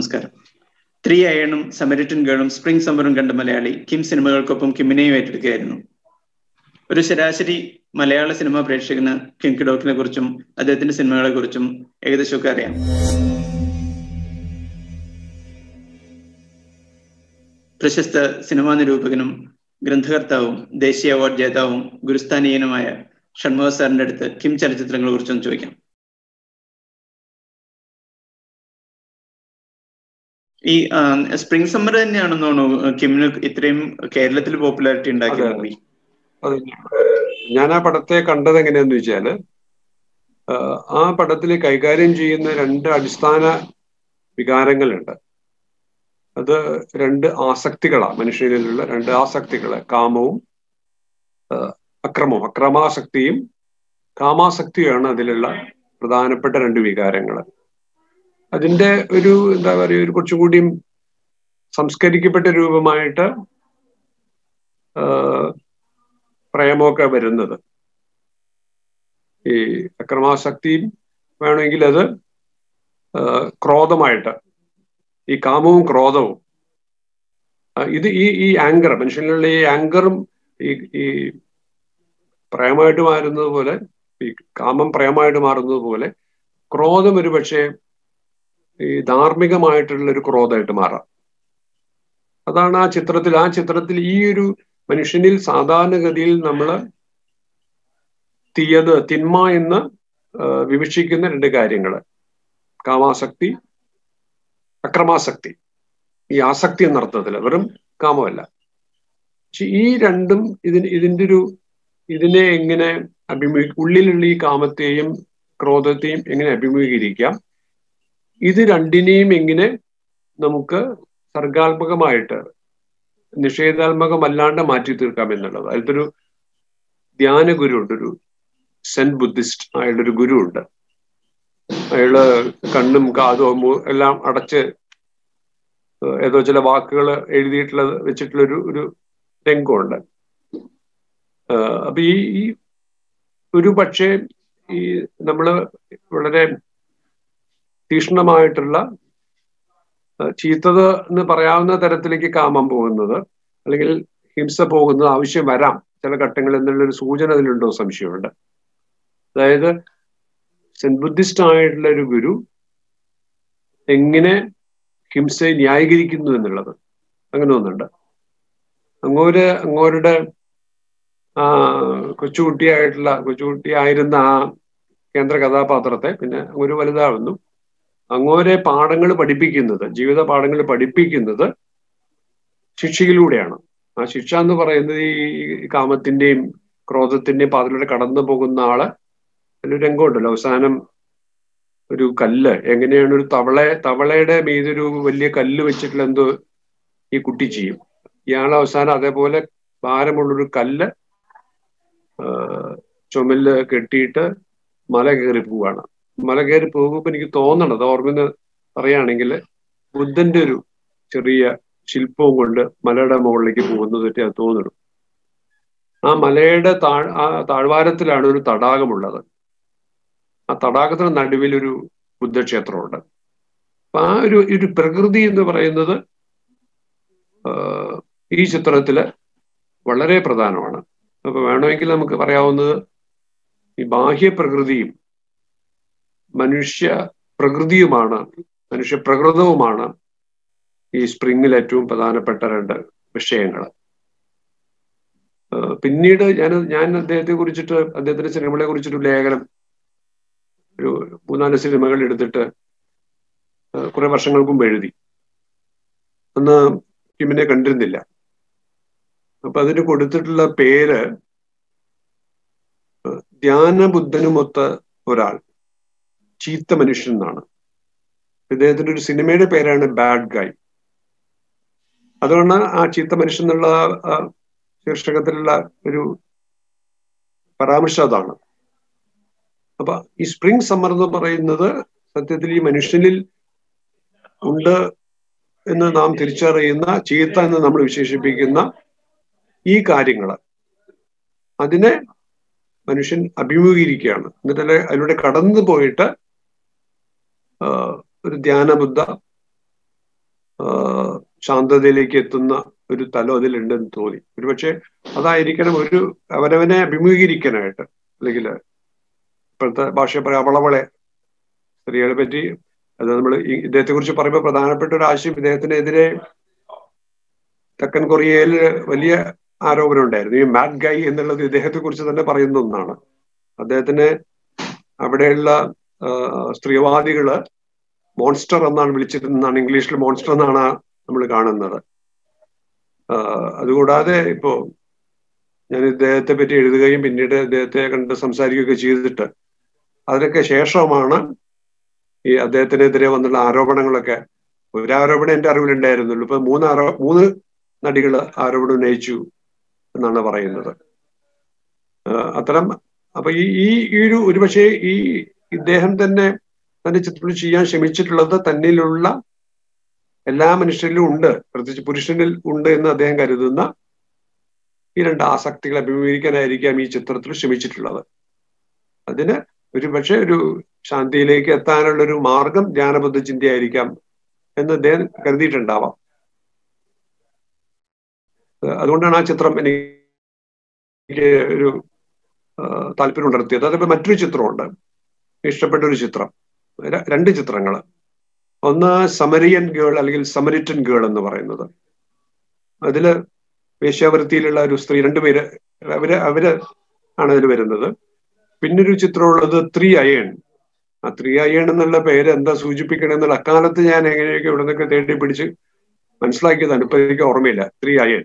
നമസ്കാരം ത്രീ അയണും സമരിറ്റൻ ഗേളും സ്പ്രിംഗ് സമ്മറും കണ്ട മലയാളി കിം സിനിമകൾക്കൊപ്പം കിമ്മിനെയും ഏറ്റെടുക്കുകയായിരുന്നു ഒരു ശരാശരി മലയാള സിനിമാ പ്രേക്ഷകന് കിം കിഡോക്കിനെ കുറിച്ചും അദ്ദേഹത്തിന്റെ സിനിമകളെ കുറിച്ചും ഏകദേശമൊക്കെ അറിയാം പ്രശസ്ത സിനിമാ നിരൂപകനും ഗ്രന്ഥകർത്താവും ദേശീയ അവാർഡ് ജേതാവും ഗുരുസ്ഥാനീയനുമായ ഷൺമുഖ സാറിന്റെ അടുത്ത് കിം ചലച്ചിത്രങ്ങളെ കുറിച്ചൊന്ന് ചോദിക്കാം ഈ സ്പ്രിംഗ് സമ്മർ തന്നെയാണെന്ന് തോന്നുന്നു കിമ്മിന് ഇത്രയും കേരളത്തിൽ പോപ്പുലാരിറ്റി ഉണ്ടാക്കിയ മൂവി ഞാൻ ആ പടത്തെ കണ്ടത് എങ്ങനെയാന്ന് വെച്ചാല് ആ പടത്തിൽ കൈകാര്യം ചെയ്യുന്ന രണ്ട് അടിസ്ഥാന വികാരങ്ങളുണ്ട് അത് രണ്ട് ആസക്തികളാണ് മനുഷ്യരിലുള്ള രണ്ട് ആസക്തികള് കാമവും അക്രമവും അക്രമാസക്തിയും കാമാസക്തിയുമാണ് അതിലുള്ള പ്രധാനപ്പെട്ട രണ്ട് വികാരങ്ങൾ അതിന്റെ ഒരു എന്താ പറയുക ഒരു കുറച്ചുകൂടി സംസ്കരിക്കപ്പെട്ട രൂപമായിട്ട് പ്രേമമൊക്കെ വരുന്നത് ഈ അക്രമാസക്തിയും വേണമെങ്കിൽ അത് ക്രോധമായിട്ട് ഈ കാമവും ക്രോധവും ഇത് ഈ ഈ ആങ്കർ മനുഷ്യനിലുള്ള ഈ ആങ്കറും ഈ ഈ പ്രേമമായിട്ട് മാറുന്നത് പോലെ ഈ കാമം പ്രേമമായിട്ട് മാറുന്നത് പോലെ ക്രോധം ഒരു പക്ഷേ ഈ ധാർമ്മികമായിട്ടുള്ള ഒരു ക്രോധമായിട്ട് മാറാം അതാണ് ആ ചിത്രത്തിൽ ആ ചിത്രത്തിൽ ഈ ഒരു മനുഷ്യനിൽ സാധാരണഗതിയിൽ നമ്മൾ തീയത് തിന്മ എന്ന് വിവക്ഷിക്കുന്ന രണ്ട് കാര്യങ്ങൾ കാമാസക്തി അക്രമാസക്തി ഈ ആസക്തി എന്ന അർത്ഥത്തിൽ വെറും കാമമല്ല പക്ഷെ ഈ രണ്ടും ഇതിന് ഇതിൻ്റെ ഒരു ഇതിനെ എങ്ങനെ അഭിമുഖ ഉള്ളിലുള്ള ഈ കാമത്തെയും ക്രോധത്തെയും എങ്ങനെ അഭിമുഖീകരിക്കാം ഇത് രണ്ടിനെയും എങ്ങനെ നമുക്ക് സർഗാത്മകമായിട്ട് നിഷേധാത്മകമല്ലാണ്ട് മാറ്റി തീർക്കാം എന്നുള്ളത് അതിലൊരു ധ്യാന ഗുരു ഉണ്ട് ഒരു സെൻ ബുദ്ധിസ്റ്റ് അയാളുടെ ഒരു ഗുരു ഉണ്ട് അയാള് കണ്ണും കാതും എല്ലാം അടച്ച് ഏതോ ചില വാക്കുകൾ എഴുതിയിട്ടുള്ള വെച്ചിട്ടുള്ള ഒരു ഒരു രംഗമുണ്ട് അപ്പൊ ഈ ഈ ഒരു പക്ഷേ ഈ നമ്മള് വളരെ തീക്ഷ്ണമായിട്ടുള്ള ചീത്തത് എന്ന് പറയാവുന്ന തരത്തിലേക്ക് കാമം പോകുന്നത് അല്ലെങ്കിൽ ഹിംസ പോകുന്നത് ആവശ്യം വരാം ചില ഘട്ടങ്ങളിൽ എന്നുള്ളൊരു സൂചന അതിലുണ്ടോ സംശയമുണ്ട് അതായത് സെൻ ബുദ്ധിസ്റ്റ് ആയിട്ടുള്ള ഒരു ഗുരു എങ്ങനെ ഹിംസയെ ന്യായീകരിക്കുന്നു എന്നുള്ളത് അങ്ങനെ ഒന്നുണ്ട് അങ്ങോര് അങ്ങോരുടെ ആ കൊച്ചുകുട്ടിയായിട്ടുള്ള കൊച്ചുകുട്ടിയായിരുന്ന ആ കേന്ദ്ര കഥാപാത്രത്തെ പിന്നെ ഒരു വലുതാവുന്നു അങ്ങോരെ പാഠങ്ങൾ പഠിപ്പിക്കുന്നത് ജീവിത പാഠങ്ങൾ പഠിപ്പിക്കുന്നത് ശിക്ഷയിലൂടെയാണ് ആ ശിക്ഷ എന്ന് പറയുന്നത് ഈ കാമത്തിന്റെയും ക്രോധത്തിന്റെയും പാതിലൂടെ കടന്നു പോകുന്ന ആള് ഒരു രംഗമുണ്ടല്ലോ അവസാനം ഒരു കല്ല് എങ്ങനെയാണ് ഒരു തവള തവളയുടെ മീതൊരു വലിയ കല്ല് വെച്ചിട്ടുള്ള എന്തോ ഈ കുട്ടി ചെയ്യും ഇയാൾ അവസാനം അതേപോലെ ഭാരമുള്ളൊരു കല്ല് ചുമല് കെട്ടിയിട്ട് മല കയറി പോവാണ് മല കയറി പോകുമ്പോൾ എനിക്ക് തോന്നണത് ഓർമ്മ പറയുകയാണെങ്കിൽ ബുദ്ധന്റെ ഒരു ചെറിയ ശില്പവും കൊണ്ട് മലയുടെ മുകളിലേക്ക് പോകുന്നതൊക്കെ അത് തോന്നിടും ആ മലയുടെ താഴ് ആ താഴ്വാരത്തിലാണ് ഒരു തടാകമുള്ളത് ആ തടാകത്തിന് നടുവിൽ ഒരു ബുദ്ധക്ഷേത്രമുണ്ട് അപ്പൊ ആ ഒരു ഒരു പ്രകൃതി എന്ന് പറയുന്നത് ഈ ചിത്രത്തില് വളരെ പ്രധാനമാണ് അപ്പൊ വേണമെങ്കിൽ നമുക്ക് പറയാവുന്നത് ഈ ബാഹ്യ പ്രകൃതിയും മനുഷ്യ പ്രകൃതിയുമാണ് മനുഷ്യ പ്രകൃതവുമാണ് ഈ സ്പ്രിങ്ങിൽ ഏറ്റവും പ്രധാനപ്പെട്ട രണ്ട് വിഷയങ്ങൾ പിന്നീട് ഞാൻ ഞാൻ അദ്ദേഹത്തെ കുറിച്ചിട്ട് അദ്ദേഹത്തിന്റെ സിനിമകളെ കുറിച്ചിട്ട് ലേഖനം ഒരു മൂന്നാല് സിനിമകൾ എടുത്തിട്ട് കുറെ വർഷങ്ങൾക്ക് മുമ്പ് എഴുതി അന്ന് കിമിനെ കണ്ടിരുന്നില്ല അപ്പൊ അതിന് കൊടുത്തിട്ടുള്ള പേര് ധ്യാനബുദ്ധനുമൊത്ത ഒരാൾ ചീത്ത മനുഷ്യൻ എന്നാണ് ഇദ്ദേഹത്തിന്റെ ഒരു സിനിമയുടെ പേരാണ് ബാഡ് ഗായ് അതുകൊണ്ട് ആ ചീത്ത മനുഷ്യൻ എന്നുള്ള ശീർഷകത്തിലുള്ള ഒരു പരാമർശം അതാണ് അപ്പൊ ഈ സ്പ്രിംഗ് സമ്മർ എന്ന് പറയുന്നത് സത്യത്തിൽ ഈ മനുഷ്യനിൽ ഉണ്ട് എന്ന് നാം തിരിച്ചറിയുന്ന ചീത്ത എന്ന് നമ്മൾ വിശേഷിപ്പിക്കുന്ന ഈ കാര്യങ്ങൾ അതിനെ മനുഷ്യൻ അഭിമുഖീകരിക്കുകയാണ് എന്നിട്ട് അതിലൂടെ കടന്നു പോയിട്ട് ഒരു ധ്യാനബുദ്ധ ശാന്തതയിലേക്ക് എത്തുന്ന ഒരു തലം അതിലുണ്ടെന്ന് തോന്നി ഒരുപക്ഷെ അതായിരിക്കണം ഒരു അവനവനെ അഭിമുഖീകരിക്കാനായിട്ട് അല്ലെങ്കിൽ ഇപ്പോഴത്തെ ഭാഷ പറയാം അവളവളെ സ്ത്രീകളെ പറ്റി അത് നമ്മൾ ഇദ്ദേഹത്തെ കുറിച്ച് പറയുമ്പോൾ പ്രധാനപ്പെട്ട ഒരു ആശയം ഇദ്ദേഹത്തിനെതിരെ തെക്കൻ കൊറിയയിൽ വലിയ ആരോപണം ഉണ്ടായിരുന്നു ഈ മാഡ് ഗൈ എന്നുള്ളത് ഇദ്ദേഹത്തെ കുറിച്ച് തന്നെ പറയുന്ന ഒന്നാണ് അദ്ദേഹത്തിന് അവിടെയുള്ള സ്ത്രീവാദികള് മോൺസ്റ്റർ എന്നാണ് വിളിച്ചിരുന്നതാണ് ഇംഗ്ലീഷിൽ മോൺസ്റ്റർ എന്നാണ് നമ്മൾ കാണുന്നത് അതുകൂടാതെ ഇപ്പോ ഞാൻ ഇദ്ദേഹത്തെ പറ്റി എഴുതുകയും പിന്നീട് ഇദ്ദേഹത്തെ കണ്ട് സംസാരിക്കുകയൊക്കെ ചെയ്തിട്ട് അതിനൊക്കെ ശേഷമാണ് ഈ അദ്ദേഹത്തിനെതിരെ വന്നുള്ള ആരോപണങ്ങളൊക്കെ ഒരു ആരോപണം എന്റെ അറിവിലുണ്ടായിരുന്നുള്ളൂ ഇപ്പൊ മൂന്ന് ആരോ മൂന്ന് നടികൾ ആരോപണം ഉന്നയിച്ചു എന്നാണ് പറയുന്നത് അത്തരം അപ്പൊ ഈ ഈ ഒരു ഒരുപക്ഷെ ഈ ഇദ്ദേഹം തന്നെ തന്റെ ചിത്രം ചെയ്യാൻ ശ്രമിച്ചിട്ടുള്ളത് തന്നിലുള്ള എല്ലാ മനുഷ്യരിലും ഉണ്ട് പ്രത്യേകിച്ച് പുരുഷനിൽ ഉണ്ട് എന്ന് അദ്ദേഹം കരുതുന്ന ഈ രണ്ട് ആസക്തികളെ അഭിമുഖീകരിക്കാനായിരിക്കാം ഈ ചിത്രത്തിൽ ശ്രമിച്ചിട്ടുള്ളത് അതിന് ഒരു പക്ഷെ ഒരു ശാന്തിയിലേക്ക് എത്താനുള്ള ഒരു മാർഗം ധ്യാനബുദ്ധ ചിന്തയായിരിക്കാം എന്ന് അദ്ദേഹം കരുതിയിട്ടുണ്ടാവാം അതുകൊണ്ടാണ് ആ ചിത്രം എനിക്ക് ഒരു താല്പര്യം ഉണർത്തിയത് അതേപോലെ മറ്റൊരു ചിത്രമുണ്ട് ഇഷ്ടപ്പെട്ട ഒരു ചിത്രം രണ്ട് ചിത്രങ്ങൾ ഒന്ന് സമരിയൻ ഗേൾ അല്ലെങ്കിൽ സമരിറ്റൻ ഗേൾ എന്ന് പറയുന്നത് അതില് വേശ്യാവൃത്തിയിലുള്ള ഒരു സ്ത്രീ രണ്ടുപേര് അവര് അവര് ആണ് അതിൽ വരുന്നത് പിന്നൊരു ചിത്രമുള്ളത് ത്രീ അയൺ ആ ത്രീ അയൺ എന്നുള്ള പേര് എന്താ സൂചിപ്പിക്കണം എന്നുള്ള അക്കാലത്ത് ഞാൻ എങ്ങനെയൊക്കെ ഇവിടെ നിന്നൊക്കെ തേടി പിടിച്ച് മനസ്സിലാക്കിയതാണ് ഇപ്പൊ എനിക്ക് ഓർമ്മയില്ല ത്രീ അയൺ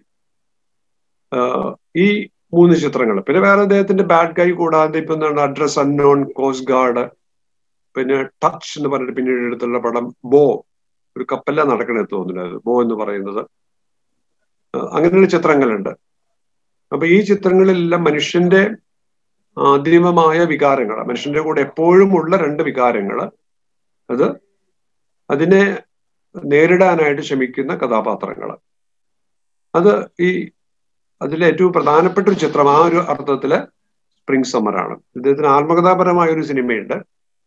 ഈ മൂന്ന് ചിത്രങ്ങൾ പിന്നെ വേറെ അദ്ദേഹത്തിന്റെ ബാഡ് ഗൈ കൂടാതെ ഇപ്പൊ എന്താണ് അഡ്രസ് അൺനോൺ കോസ്റ്റ് ഗാർഡ് പിന്നെ ടച്ച് എന്ന് പറഞ്ഞിട്ട് പിന്നീട് എടുത്തുള്ള പടം ബോ ഒരു കപ്പല നടക്കണെന്ന് തോന്നുന്നത് ബോ എന്ന് പറയുന്നത് അങ്ങനെയുള്ള ചിത്രങ്ങളുണ്ട് അപ്പൊ ഈ ചിത്രങ്ങളിലെല്ലാം മനുഷ്യന്റെ ആദിമമായ വികാരങ്ങൾ മനുഷ്യന്റെ കൂടെ എപ്പോഴും ഉള്ള രണ്ട് വികാരങ്ങൾ അത് അതിനെ നേരിടാനായിട്ട് ശ്രമിക്കുന്ന കഥാപാത്രങ്ങൾ അത് ഈ അതിലെ ഏറ്റവും പ്രധാനപ്പെട്ട ഒരു ചിത്രം ആ ഒരു അർത്ഥത്തില് സ്പ്രിംഗ് സമ്മറാണ് ഇദ്ദേഹത്തിന് ആത്മകഥാപരമായ ഒരു സിനിമയുണ്ട്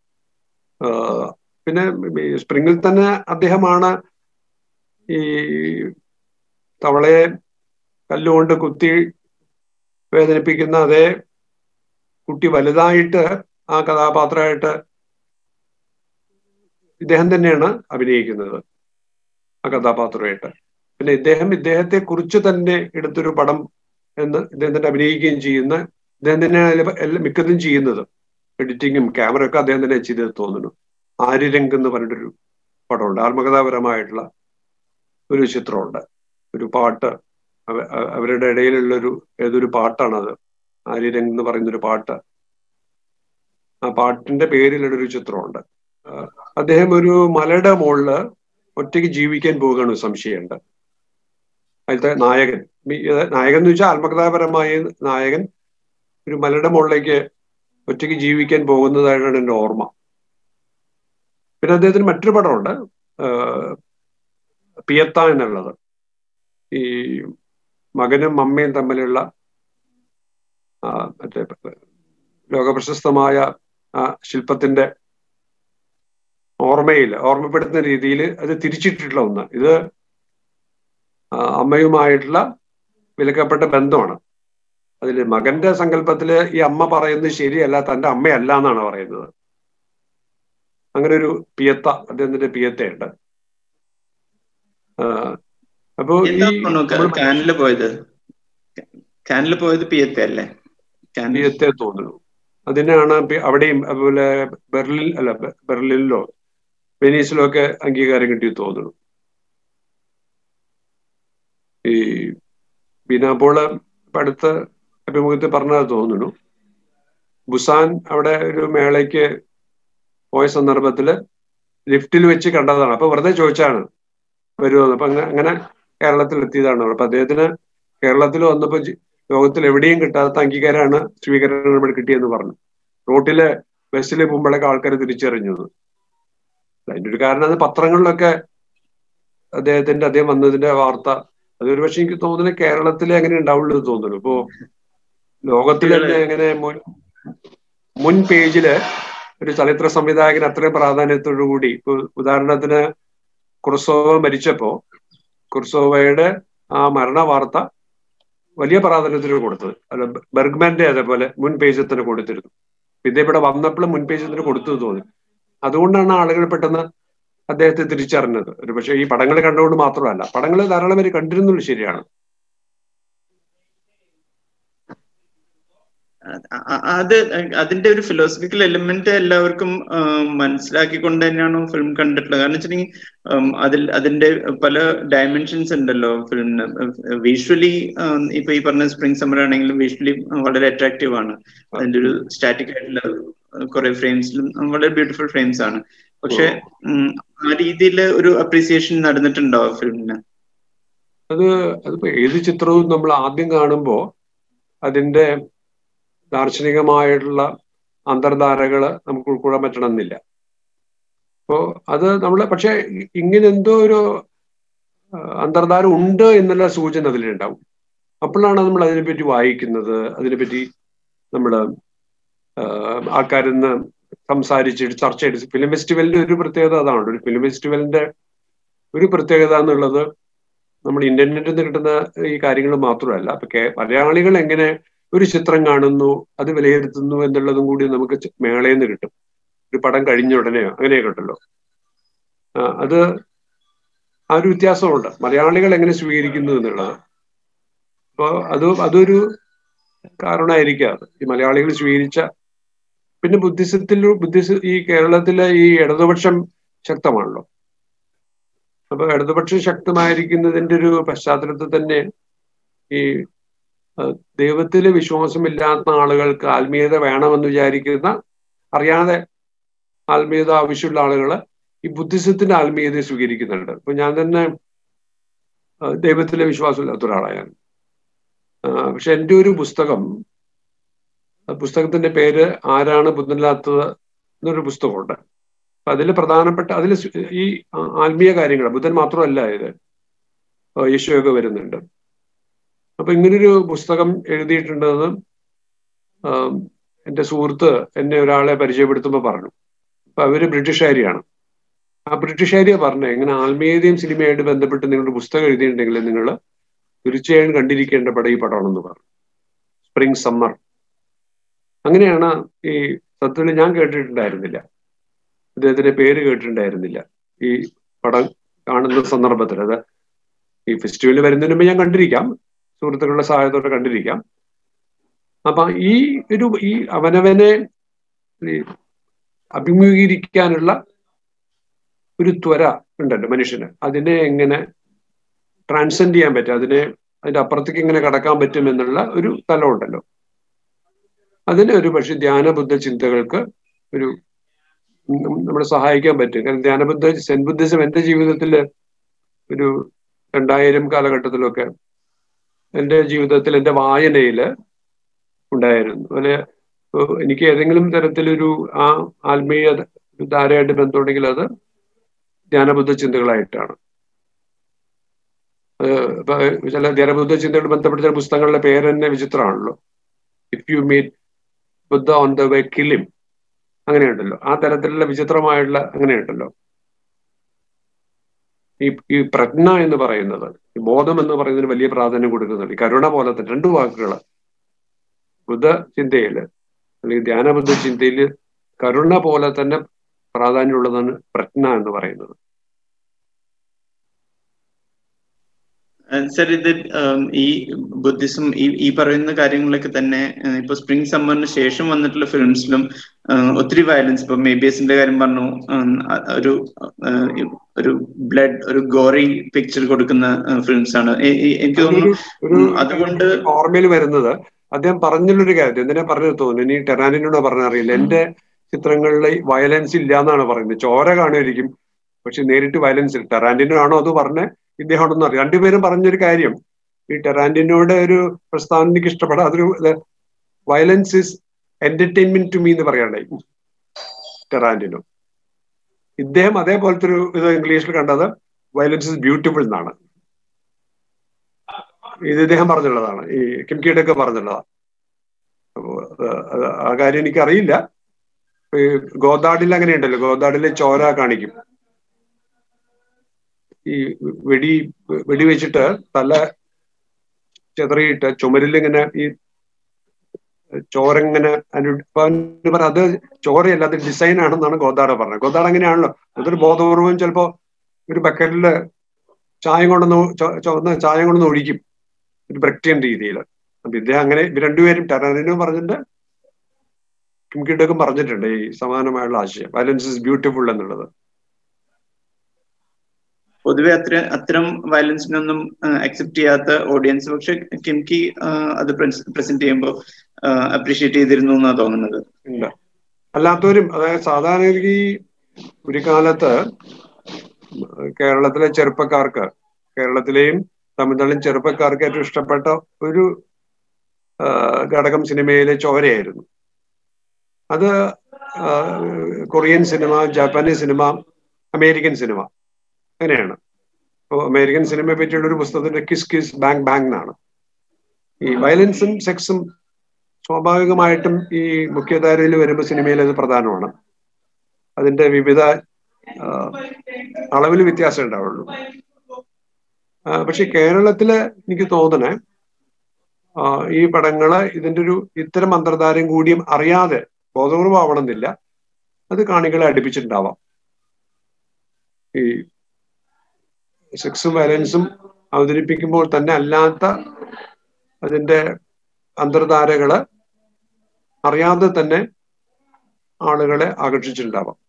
പിന്നെ സ്പ്രിംഗിൽ തന്നെ അദ്ദേഹമാണ് ഈ തവളയെ കല്ലുകൊണ്ട് കുത്തി വേദനിപ്പിക്കുന്ന അതേ കുട്ടി വലുതായിട്ട് ആ കഥാപാത്രമായിട്ട് ഇദ്ദേഹം തന്നെയാണ് അഭിനയിക്കുന്നത് ആ കഥാപാത്രമായിട്ട് പിന്നെ ഇദ്ദേഹം ഇദ്ദേഹത്തെ കുറിച്ച് തന്നെ എടുത്തൊരു പടം എന്ന് ഇദ്ദേഹം തന്നെ അഭിനയിക്കുകയും ചെയ്യുന്ന ഇദ്ദേഹം തന്നെയാണ് എല്ലാം മിക്കതും ചെയ്യുന്നത് എഡിറ്റിങ്ങും ക്യാമറ ഒക്കെ അദ്ദേഹം തന്നെ ചെയ്തത് തോന്നുന്നു ആര്യരംഗ് എന്ന് പറഞ്ഞിട്ടൊരു പടമുണ്ട് ആത്മകഥാപരമായിട്ടുള്ള ഒരു ചിത്രമുണ്ട് ഒരു പാട്ട് അവരുടെ ഇടയിലുള്ളൊരു ഏതൊരു പാട്ടാണത് ആര്യരംഗ് എന്ന് പറയുന്നൊരു പാട്ട് ആ പാട്ടിന്റെ പേരിലുള്ള ഒരു ചിത്രമുണ്ട് അദ്ദേഹം ഒരു മലയുടെ മുകളില് ഒറ്റയ്ക്ക് ജീവിക്കാൻ പോവുകയാണ് സംശയമുണ്ട് അതിലത്തെ നായകൻ നായകൻ എന്ന് വെച്ചാൽ ആത്മകഥാപരമായ നായകൻ ഒരു മലയുടെ മുകളിലേക്ക് ഒറ്റയ്ക്ക് ജീവിക്കാൻ പോകുന്നതായിട്ടാണ് എൻ്റെ ഓർമ്മ പിന്നെ അദ്ദേഹത്തിന് മറ്റൊരു പടമുണ്ട് പിയത്ത എന്നുള്ളത് ഈ മകനും അമ്മയും തമ്മിലുള്ള മറ്റേ ലോകപ്രശസ്തമായ ആ ശില്പത്തിന്റെ ഓർമ്മയിൽ ഓർമ്മപ്പെടുത്തുന്ന രീതിയിൽ അത് തിരിച്ചിട്ടിട്ടുള്ള ഒന്ന് ഇത് അമ്മയുമായിട്ടുള്ള വിലക്കപ്പെട്ട ബന്ധമാണ് അതിൽ മകന്റെ സങ്കല്പത്തില് ഈ അമ്മ പറയുന്നത് ശരിയല്ല തന്റെ അമ്മയല്ല എന്നാണ് പറയുന്നത് അങ്ങനെ ഒരു പിയത്ത അദ്ദേഹത്തിന്റെ പിയത്തയുണ്ട് അപ്പോ ഈ കാനില് പോയത് കാനില് പോയത് പിയത്തെ അല്ലേ പിയത്തെ തോന്നുന്നു അതിനാണ് അവിടെയും അതുപോലെ ബെർലിൻ അല്ല ബെർലിനിലോ വെനീസിലോ ഒക്കെ അംഗീകാരം കിട്ടി തോന്നുന്നു ഈ ബീനാപോള് അടുത്ത അഭിമുഖത്തിൽ പറഞ്ഞത് തോന്നുന്നു ബുസാൻ അവിടെ ഒരു മേളയ്ക്ക് പോയ സന്ദർഭത്തില് ലിഫ്റ്റിൽ വെച്ച് കണ്ടതാണ് അപ്പൊ വെറുതെ ചോദിച്ചാണ് വരുമോ അപ്പൊ അങ്ങനെ കേരളത്തിൽ എത്തിയതാണ് അപ്പൊ അദ്ദേഹത്തിന് കേരളത്തിൽ വന്നപ്പോ ലോകത്തിൽ എവിടെയും കിട്ടാത്ത അംഗീകാരമാണ് സ്വീകരണം ഇവിടെ കിട്ടിയെന്ന് പറഞ്ഞു റോട്ടില് ബസ്സിൽ പോകുമ്പോഴൊക്കെ ആൾക്കാർ തിരിച്ചറിഞ്ഞു അതിന്റെ ഒരു കാരണം അത് പത്രങ്ങളിലൊക്കെ അദ്ദേഹത്തിന്റെ അദ്ദേഹം വന്നതിന്റെ വാർത്ത അതൊരു പക്ഷെ എനിക്ക് തോന്നുന്നു കേരളത്തിലെ അങ്ങനെ ഉണ്ടാവുള്ളൂ തോന്നുന്നു ഇപ്പോ ലോകത്തിൽ തന്നെ എങ്ങനെ മുൻ മുൻ പേജില് ഒരു ചലച്ചിത്ര സംവിധായകൻ അത്രയും പ്രാധാന്യത്തോടു കൂടി ഇപ്പൊ ഉദാഹരണത്തിന് കുർസോവ മരിച്ചപ്പോ കുർസോവയുടെ ആ മരണ വാർത്ത വലിയ പ്രാധാന്യത്തിന് കൊടുത്തത് അല്ല ബെർഗ്മാന്റെ അതേപോലെ മുൻ പേജിൽ തന്നെ കൊടുത്തിരുന്നു ഇത് ഇവിടെ വന്നപ്പോഴും മുൻ പേജിൽ തന്നെ കൊടുത്തു തോന്നി അതുകൊണ്ടാണ് ആളുകൾ പെട്ടെന്ന് അദ്ദേഹത്തെ തിരിച്ചറിഞ്ഞത് ഒരു പക്ഷേ ഈ പടങ്ങൾ കണ്ടുകൊണ്ട് മാത്രമല്ല പടങ്ങൾ ധാരാളം പേര് കണ്ടിരുന്നുള്ളൂ ശരിയാണ് അത് അതിന്റെ ഒരു ഫിലോസഫിക്കൽ എലിമെന്റ് എല്ലാവർക്കും മനസ്സിലാക്കിക്കൊണ്ട് തന്നെയാണോ ഫിലിം കണ്ടിട്ടുള്ളത് കാരണം വെച്ചിട്ടുണ്ടെങ്കിൽ അതിൽ അതിന്റെ പല ഡയമെൻഷൻസ് ഉണ്ടല്ലോ ഫിലിമിന് വിഷ്വലി ഇപ്പൊ ഈ പറഞ്ഞ സ്പ്രിംഗ് സമ്മർ ആണെങ്കിലും വിഷ്വലി വളരെ അട്രാക്റ്റീവ് ആണ് അതിന്റെ ഒരു സ്റ്റാറ്റിക് ആയിട്ടുള്ള കുറെ ഫ്രെയിംസിലും വളരെ ബ്യൂട്ടിഫുൾ ഫ്രെയിംസ് ആണ് പക്ഷെ ആ രീതിയിൽ ഒരു അപ്രീസിയേഷൻ നടന്നിട്ടുണ്ടോ ഫിലിമിന് അത് അതിപ്പോ ഏത് ചിത്രവും നമ്മൾ ആദ്യം കാണുമ്പോൾ അതിന്റെ ദാർശനികമായിട്ടുള്ള അന്തർധാരകള് നമുക്ക് ഉൾക്കൊള്ളാൻ പറ്റണമെന്നില്ല അപ്പോ അത് നമ്മൾ പക്ഷെ ഇങ്ങനെ എന്തോ ഒരു അന്തർധാര ഉണ്ട് എന്നുള്ള സൂചന അതിലുണ്ടാവും അപ്പോഴാണ് നമ്മൾ അതിനെപ്പറ്റി വായിക്കുന്നത് അതിനെപ്പറ്റി നമ്മൾ ആൾക്കാരിൽ നിന്ന് സംസാരിച്ചിട്ട് ചർച്ച ചെയ്ത് ഫിലിം ഫെസ്റ്റിവലിന്റെ ഒരു പ്രത്യേകത അതാണ് ഒരു ഫിലിം ഫെസ്റ്റിവലിന്റെ ഒരു പ്രത്യേകത എന്നുള്ളത് നമ്മൾ ഇന്റർനെറ്റിൽ നിന്ന് കിട്ടുന്ന ഈ കാര്യങ്ങൾ മാത്രമല്ല അപ്പൊ മലയാളികൾ എങ്ങനെ ഒരു ചിത്രം കാണുന്നു അത് വിലയിരുത്തുന്നു എന്നുള്ളതും കൂടി നമുക്ക് മേളയിൽ നിന്ന് കിട്ടും ഒരു പടം കഴിഞ്ഞ ഉടനെയോ അങ്ങനെയൊക്കെ ഉണ്ടല്ലോ അത് ആ ഒരു വ്യത്യാസമുണ്ട് മലയാളികൾ എങ്ങനെ സ്വീകരിക്കുന്നു എന്നുള്ളത് അപ്പോൾ അത് അതൊരു കാരണമായിരിക്കാം ഈ മലയാളികൾ സ്വീകരിച്ച പിന്നെ ബുദ്ധിസത്തിൽ ബുദ്ധിസ ഈ കേരളത്തിലെ ഈ ഇടതുപക്ഷം ശക്തമാണല്ലോ അപ്പൊ ഇടതുപക്ഷം ശക്തമായിരിക്കുന്നതിന്റെ ഒരു പശ്ചാത്തലത്തിൽ തന്നെ ഈ ദൈവത്തിൽ വിശ്വാസമില്ലാത്ത ആളുകൾക്ക് ആത്മീയത വേണമെന്ന് വിചാരിക്കുന്ന അറിയാതെ ആത്മീയത ആവശ്യമുള്ള ആളുകൾ ഈ ബുദ്ധിസത്തിന്റെ ആത്മീയതയെ സ്വീകരിക്കുന്നുണ്ട് ഇപ്പൊ ഞാൻ തന്നെ ദൈവത്തിലെ വിശ്വാസമില്ലാത്ത ഒരാളായാണ് പക്ഷെ എൻ്റെ ഒരു പുസ്തകം പുസ്തകത്തിന്റെ പേര് ആരാണ് ബുദ്ധനില്ലാത്തത് എന്നൊരു പുസ്തകമുണ്ട് അപ്പൊ അതിൽ പ്രധാനപ്പെട്ട അതിൽ ഈ ആത്മീയ കാര്യങ്ങൾ ബുദ്ധൻ മാത്രമല്ല ഇത് യേശുവൊക്കെ വരുന്നുണ്ട് അപ്പൊ ഇങ്ങനൊരു പുസ്തകം എഴുതിയിട്ടുണ്ടെന്ന് എൻ്റെ സുഹൃത്ത് എന്നെ ഒരാളെ പരിചയപ്പെടുത്തുമ്പോൾ പറഞ്ഞു അപ്പൊ അവര് ബ്രിട്ടീഷുകാരിയാണ് ആ ബ്രിട്ടീഷുകാരിയെ പറഞ്ഞു ഇങ്ങനെ ആത്മീയതയും സിനിമയായിട്ട് ബന്ധപ്പെട്ട് നിങ്ങളുടെ പുസ്തകം എഴുതിയിട്ടുണ്ടെങ്കിൽ നിങ്ങൾ തീർച്ചയായും കണ്ടിരിക്കേണ്ട പടം ഈ പടമാണെന്ന് പറഞ്ഞു സ്പ്രിംഗ് സമ്മർ അങ്ങനെയാണ് ഈ സത്യത്തിൽ ഞാൻ കേട്ടിട്ടുണ്ടായിരുന്നില്ല അദ്ദേഹത്തിന്റെ പേര് കേട്ടിട്ടുണ്ടായിരുന്നില്ല ഈ പടം കാണുന്ന സന്ദർഭത്തിൽ അത് ഈ ഫെസ്റ്റിവലിൽ വരുന്നതിന് മുമ്പ് ഞാൻ കണ്ടിരിക്കാം സുഹൃത്തുക്കളുടെ സഹായത്തോടെ കണ്ടിരിക്കാം അപ്പൊ ഈ ഒരു ഈ അവനവനെ അഭിമുഖീകരിക്കാനുള്ള ഒരു ത്വര ഉണ്ടല്ലോ മനുഷ്യന് അതിനെ എങ്ങനെ ട്രാൻസെൻഡ് ചെയ്യാൻ പറ്റും അതിനെ അതിന്റെ അപ്പുറത്തേക്ക് എങ്ങനെ കടക്കാൻ പറ്റും എന്നുള്ള ഒരു തലമുണ്ടല്ലോ അതിന് ഒരു പക്ഷെ ധ്യാനബുദ്ധ ചിന്തകൾക്ക് ഒരു നമ്മളെ സഹായിക്കാൻ പറ്റും കാരണം ധ്യാനബുദ്ധ സെൻ ബുദ്ധിസം എന്റെ ജീവിതത്തിൽ ഒരു രണ്ടായിരം കാലഘട്ടത്തിലൊക്കെ എൻ്റെ ജീവിതത്തിൽ എൻ്റെ വായനയിൽ ഉണ്ടായിരുന്നു അതുപോലെ എനിക്ക് ഏതെങ്കിലും തരത്തിലൊരു ആ ആത്മീയ ധാരയായിട്ട് ബന്ധമുണ്ടെങ്കിൽ അത് ധ്യാനബുദ്ധ ചിന്തകളായിട്ടാണ് ചില ധ്യാനബുദ്ധ ചിന്തകൾ ബന്ധപ്പെട്ട ചില പുസ്തകങ്ങളുടെ പേര് തന്നെ വിചിത്രമാണല്ലോ if you meet Buddha on the way kill him അങ്ങനെയുണ്ടല്ലോ ആ തരത്തിലുള്ള വിചിത്രമായിട്ടുള്ള അങ്ങനെയുണ്ടല്ലോ ഈ ഈ പ്രജ്ഞ എന്ന് പറയുന്നത് ഈ ബോധം എന്ന് പറയുന്നതിന് വലിയ പ്രാധാന്യം കൊടുക്കുന്നുണ്ട് ഈ കരുണ പോലത്തെ രണ്ട് വാക്കുകൾ ബുദ്ധ ചിന്തയില് അല്ലെങ്കിൽ ധ്യാനബുദ്ധ ചിന്തയിൽ കരുണ പോലെ തന്നെ പ്രാധാന്യമുള്ളതാണ് പ്രജ്ഞ എന്ന് പറയുന്നത് സർ ഇത് ഈ ബുദ്ധിസം ഈ ഈ പറയുന്ന കാര്യങ്ങളൊക്കെ തന്നെ ഇപ്പൊ സ്പ്രിംഗ് സമ്മറിന് ശേഷം വന്നിട്ടുള്ള ഫിലിംസിലും ഒത്തിരി വയലൻസ് ഇപ്പൊ മേബിയസിന്റെ കാര്യം പറഞ്ഞു ഒരു ഒരു ബ്ലഡ് ഒരു ഗോറി പിക്ചർ കൊടുക്കുന്ന ഫിലിംസ് ആണ് എനിക്ക് തോന്നുന്നു അതുകൊണ്ട് ഓർമ്മയിൽ വരുന്നത് അദ്ദേഹം പറഞ്ഞുള്ളൊരു കാര്യം എന്തിനാ പറഞ്ഞു തോന്നുന്നു ഇനി ടെറാനിനോട് പറഞ്ഞറിയില്ല എന്റെ ചിത്രങ്ങളിൽ വയലൻസ് ഇല്ല എന്നാണ് പറയുന്നത് ചോര കാണുമായിരിക്കും പക്ഷെ നേരിട്ട് വയലൻസ് ടെറാൻറ്റിനോ ആണോ അത് പറഞ്ഞ ഇദ്ദേഹമാണെന്ന് അറിയാം രണ്ടുപേരും പറഞ്ഞൊരു കാര്യം ഈ ടെറാൻറ്റിനോയുടെ ഒരു പ്രസ്താവന എനിക്ക് ഇഷ്ടപ്പെടാം അതൊരു violence is entertainment to me എന്ന് പറയാണ്ടായി ടെറാൻറ്റിനോ ഇദ്ദേഹം അതേപോലത്തെ ഒരു ഇത് ഇംഗ്ലീഷിൽ കണ്ടത് വയലൻസ് ഇസ് ബ്യൂട്ടിഫുൾ എന്നാണ് ഇത് ഇദ്ദേഹം പറഞ്ഞുള്ളതാണ് ഈ കിംകിയുടെ ഒക്കെ പറഞ്ഞുള്ളതാണ് അപ്പോ ആ കാര്യം എനിക്ക് അറിയില്ല ഗോദാഡിൽ അങ്ങനെയുണ്ടല്ലോ ഗോദാഡിലെ ചോര കാണിക്കും ഈ വെടി വെടിവെച്ചിട്ട് തല ചെതറിയിട്ട് ചുമരിലിങ്ങനെ ഈ ചോരങ്ങനെ പറ അത് ചോരയല്ല അത് ഡിസൈൻ ആണെന്നാണ് ഗോദാട പറഞ്ഞത് ഗോദാട അങ്ങനെയാണല്ലോ അതൊരു ബോധപൂർവം ചിലപ്പോ ഒരു ബക്കറ്റില് ചായം കൊണ്ടൊന്ന് ചുവന്ന ചായം കൊണ്ടൊന്ന് ഒഴിക്കും ഒരു ബ്രക്റ്റിയൻ രീതിയിൽ അപ്പൊ ഇദ്ദേഹം അങ്ങനെ രണ്ടുപേരും ടെററിനും പറഞ്ഞിട്ടുണ്ട് കിംകിഡക്കും പറഞ്ഞിട്ടുണ്ട് ഈ സമാനമായുള്ള ആശയം വയലൻസ് ഇസ് ബ്യൂട്ടിഫുൾ എന്നുള്ളത് പൊതുവെ അത്ര അത്തരം വയലൻസിനൊന്നും അക്സെപ്റ്റ് ചെയ്യാത്ത ഓഡിയൻസ് പക്ഷെ കിംകി അത് പ്രസന്റ് ചെയ്യുമ്പോൾ അപ്രീഷിയേറ്റ് ചെയ്തിരുന്നു എന്നാണ് തോന്നുന്നത് ഉണ്ട് അല്ലാത്തവരും അതായത് സാധാരണ ഈ ഒരു കാലത്ത് കേരളത്തിലെ ചെറുപ്പക്കാർക്ക് കേരളത്തിലെയും തമിഴ്നാട്ടിലെയും ചെറുപ്പക്കാർക്ക് ഏറ്റവും ഇഷ്ടപ്പെട്ട ഒരു ഘടകം സിനിമയിലെ ചോരയായിരുന്നു അത് Korean cinema Japanese cinema American cinema അങ്ങനെയാണ് അപ്പോൾ അമേരിക്കൻ സിനിമയെ പറ്റിയുള്ള ഒരു പുസ്തകത്തിന്റെ കിസ് കിസ് ബാങ് ബാങ് എന്നാണ് ഈ വയലൻസും സെക്സും സ്വാഭാവികമായിട്ടും ഈ മുഖ്യധാരയിൽ വരുമ്പോൾ സിനിമയിൽ അത് പ്രധാനമാണ് അതിന്റെ വിവിധ അളവിൽ വ്യത്യാസം ഉണ്ടാവുള്ളൂ പക്ഷെ കേരളത്തില് എനിക്ക് തോന്നണേ ഈ പടങ്ങള് ഇതിന്റെ ഒരു ഇത്തരം അന്തർധാരം കൂടിയും അറിയാതെ ബോധപൂർവമാവണമെന്നില്ല അത് കാണികളെ അടുപ്പിച്ചിട്ടുണ്ടാവാം ഈ സെക്സും വയലൻസും അവതരിപ്പിക്കുമ്പോൾ തന്നെ അല്ലാത്ത അതിന്റെ അന്തർധാരകള് അറിയാതെ തന്നെ ആളുകളെ ആകർഷിച്ചിട്ടുണ്ടാവാം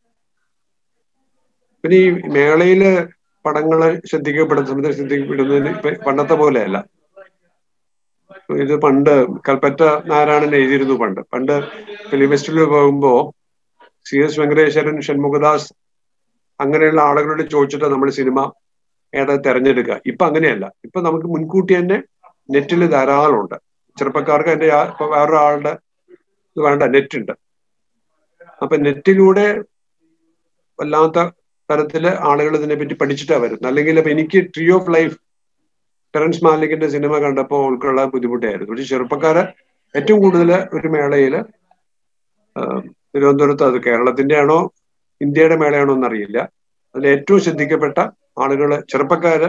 പിന്നെ ഈ മേളയില് പടങ്ങള് ശ്രദ്ധിക്കപ്പെടുന്ന സമയത്ത് ശ്രദ്ധിക്കപ്പെടുന്നതിന് പണ്ടത്തെ പോലെയല്ല ഇത് പണ്ട് കൽപ്പറ്റ നാരായണൻ എഴുതിയിരുന്നു പണ്ട് പണ്ട് ഫിലിം ഫെസ്റ്റിവലിൽ പോകുമ്പോ സി എസ് വെങ്കടേശ്വരൻ ഷൺമുഖദാസ് അങ്ങനെയുള്ള ആളുകളോട് ചോദിച്ചിട്ട് നമ്മൾ സിനിമ ഏതാ തെരഞ്ഞെടുക്കുക ഇപ്പൊ അങ്ങനെയല്ല ഇപ്പൊ നമുക്ക് മുൻകൂട്ടി തന്നെ നെറ്റിൽ ധാരാളം ഉണ്ട് ചെറുപ്പക്കാർക്ക് അതിന്റെ ഇപ്പൊ വേറൊരാളുടെ ഇത് വേണ്ട നെറ്റ് ഉണ്ട് അപ്പൊ നെറ്റിലൂടെ വല്ലാത്ത തരത്തില് ആളുകൾ ഇതിനെപ്പറ്റി പഠിച്ചിട്ടാ വരുന്നത് അല്ലെങ്കിൽ ഇപ്പൊ എനിക്ക് ട്രീ ഓഫ് ലൈഫ് ടെറൻസ് മാലിക്കിന്റെ സിനിമ കണ്ടപ്പോൾ ഉൾക്കുള്ള ബുദ്ധിമുട്ടായിരുന്നു പക്ഷെ ചെറുപ്പക്കാര് ഏറ്റവും കൂടുതൽ ഒരു മേളയില് തിരുവനന്തപുരത്ത് അത് കേരളത്തിന്റെ ആണോ ഇന്ത്യയുടെ മേളയാണോ എന്നറിയില്ല അതിൽ ഏറ്റവും ശ്രദ്ധിക്കപ്പെട്ട ആളുകള് ചെറുപ്പക്കാര്